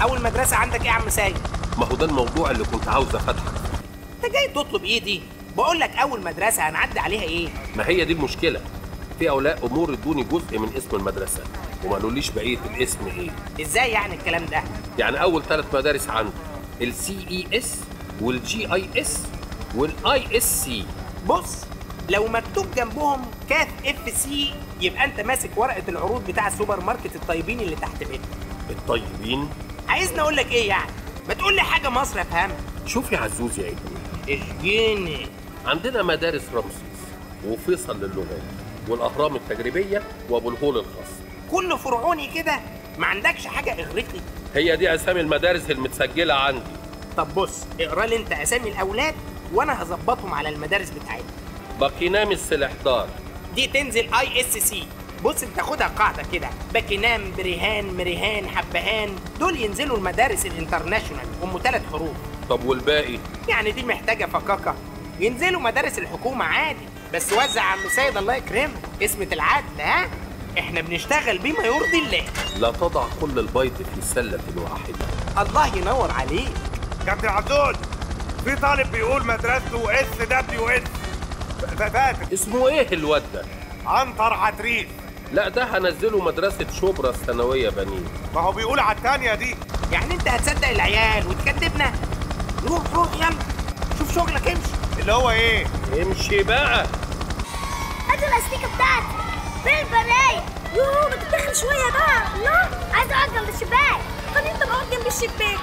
اول مدرسه عندك ايه يا عم سيد ما هو ده الموضوع اللي كنت عاوز افتحك انت جاي تطلب ايه دي بقول لك اول مدرسه هنعدي عليها ايه ما هي دي المشكله في اولياء امور ادوني جزء من اسم المدرسه وما قالوليش بقيه الاسم ايه ازاي يعني الكلام ده يعني اول ثلاث مدارس عندي السي اي اس والجي اي اس والاي اس سي بص لو مكتوب جنبهم كاف اف سي يبقى انت ماسك ورقه العروض بتاع السوبر ماركت الطيبين اللي تحت بيتك الطيبين عايزني اقول لك ايه يعني ما تقول لي حاجه مصر افهمها شوف يا عزوز يا ابني اشجيني عندنا مدارس رمسيس وفيصل للغات والاهرام التجريبيه وابو الهول الخاص كله فرعوني كده ما عندكش حاجه اغريقي هي دي اسامي المدارس المتسجله عندي طب بص اقرا لي انت اسامي الاولاد وانا هظبطهم على المدارس بتاعتنا باكينام السلحدار دي تنزل اي اس سي بص انت خدها قاعده كده باكينام بريهان مريهان حبهان دول ينزلوا المدارس الانترناشونال ام ثلاث حروف طب والباقي يعني دي محتاجه فكاكه ينزلوا مدارس الحكومه عادي بس وزع عم سيد الله يكرمك اسمة العدل ها احنا بنشتغل بما يرضي الله لا تضع كل البيض في سله واحده الله ينور عليك كابتن عبدول في طالب بيقول مدرسته اس دبليو اس فاتت اسمه ايه الواد ده عنتر عتريس لا ده هنزله مدرسه شبرا الثانويه بنين ما هو بيقول على التانية دي يعني انت هتصدق العيال وتكذبنا روح روح يلا شوف شغلك امشي اللي هو ايه امشي بقى هات الاستيكه بتاعتي فين البرايه يوه ما تتدخل شويه بقى لا عايز اقعد جنب الشباك خد انت اقعد جنب الشباك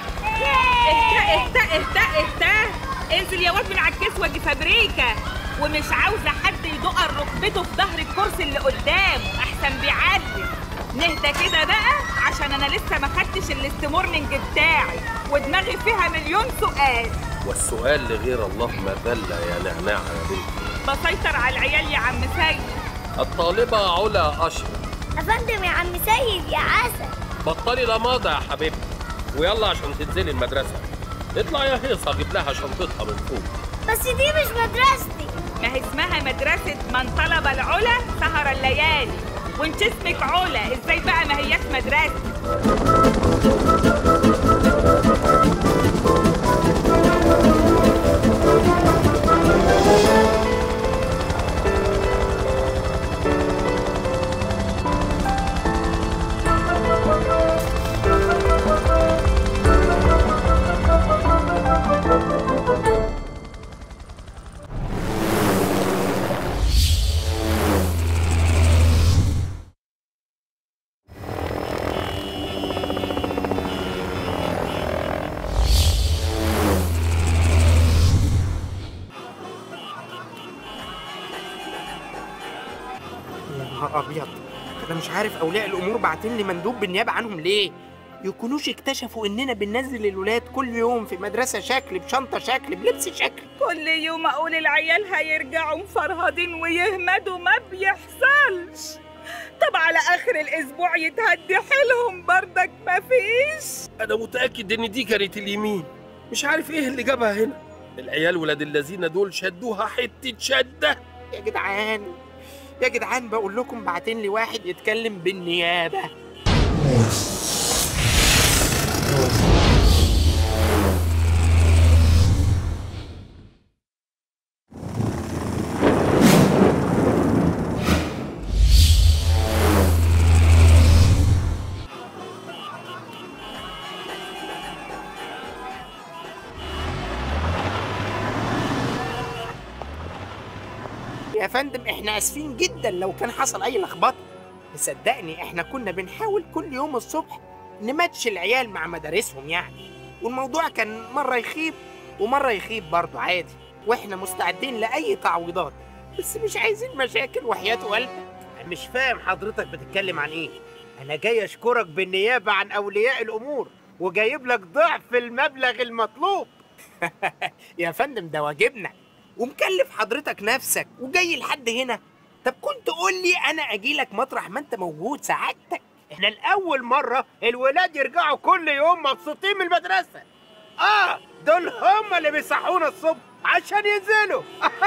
اهدى اهدى اهدى اهدى انزل يا واد من على الكسوه دي فابريكا ومش عاوزه حد يدق ركبته في ظهر الكرسي اللي قدام احسن بيعلم نهدى كده بقى عشان انا لسه ما خدتش الاستمورنينج بتاعي ودماغي فيها مليون سؤال والسؤال لغير الله مذله يا نعناع يا بنتي بسيطر على العيال يا عم سيد الطالبه علا اشرف افندم يا عم سيد يا عسل بطلي لماضة يا حبيبتي ويلا عشان تنزلي المدرسة اطلع يا هيصة جيب لها شنطتها من فوق بس دي مش مدرستي ما هي اسمها مدرسة من طلب العلا سهر الليالي وانت اسمك علا ازاي بقى ما هياش مدرسة يا نهار ابيض انا مش عارف اولياء الامور باعتين لي مندوب بالنيابه عنهم ليه يكونوش اكتشفوا اننا بننزل الولاد كل يوم في مدرسه شكل بشنطه شكل بلبس شكل كل يوم اقول العيال هيرجعوا مفرهدين ويهمدوا ما بيحصلش طب على اخر الاسبوع يتهدي حيلهم بردك مفيش انا متأكد ان دي كانت اليمين مش عارف ايه اللي جابها هنا العيال ولاد الذين دول شدوها حتة شدة يا جدعان يا جدعان بقول لكم بعتين لي واحد يتكلم بالنيابه يا فندم احنا اسفين جدا لو كان حصل اي لخبطه صدقني احنا كنا بنحاول كل يوم الصبح نماتش العيال مع مدارسهم يعني والموضوع كان مره يخيب ومره يخيب برضه عادي واحنا مستعدين لاي تعويضات بس مش عايزين مشاكل وحياة قلبك مش فاهم حضرتك بتتكلم عن ايه انا جاي اشكرك بالنيابه عن اولياء الامور وجايب لك ضعف المبلغ المطلوب يا فندم ده واجبنا ومكلف حضرتك نفسك وجاي لحد هنا طب كنت قول لي انا اجي لك مطرح ما انت موجود سعادتك احنا لاول مره الولاد يرجعوا كل يوم مبسوطين من المدرسه اه دول هم اللي بيصحونا الصبح عشان ينزلوا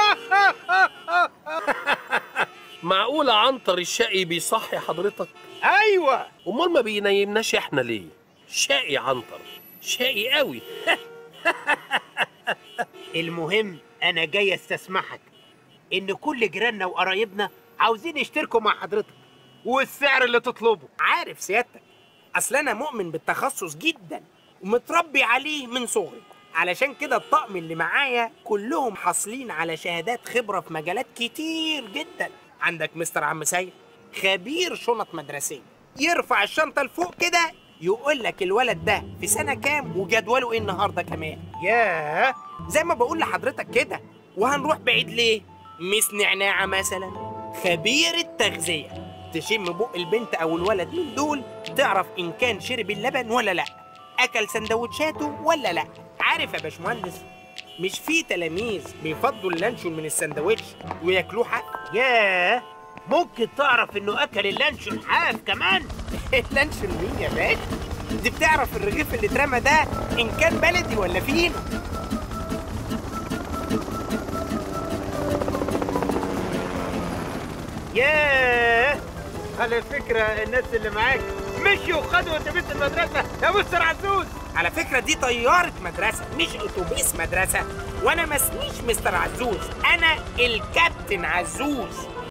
معقولة عنتر الشقي بيصحي حضرتك ايوه امال ما بينيمناش احنا ليه شقي عنتر شقي قوي المهم انا جاي استسمحك ان كل جيراننا وقرايبنا عاوزين يشتركوا مع حضرتك والسعر اللي تطلبه عارف سيادتك اصل انا مؤمن بالتخصص جدا ومتربي عليه من صغري علشان كده الطقم اللي معايا كلهم حاصلين على شهادات خبرة في مجالات كتير جدا عندك مستر عم سيد خبير شنط مدرسية يرفع الشنطة لفوق كده يقول لك الولد ده في سنة كام وجدوله ايه النهاردة كمان ياه زي ما بقول لحضرتك كده وهنروح بعيد ليه مس نعناعة مثلا خبير التغذية تشم بق البنت أو الولد من دول تعرف إن كان شرب اللبن ولا لأ أكل سندوتشاته ولا لأ عارف يا باشمهندس مش في تلاميذ بيفضوا اللانشون من السندوتش وياكلوه حاف ياه ممكن تعرف انه اكل اللانشون حاف كمان اللانشون مين يا باشا دي بتعرف الرغيف اللي اترمى ده إن كان بلدي ولا فين ياه على فكرة الناس اللي معاك مشيوا وخدوا اتوبيس المدرسة يا مستر عزوز على فكرة دي طيارة مدرسة مش أتوبيس مدرسة وأنا ما اسميش مستر عزوز أنا الكابتن عزوز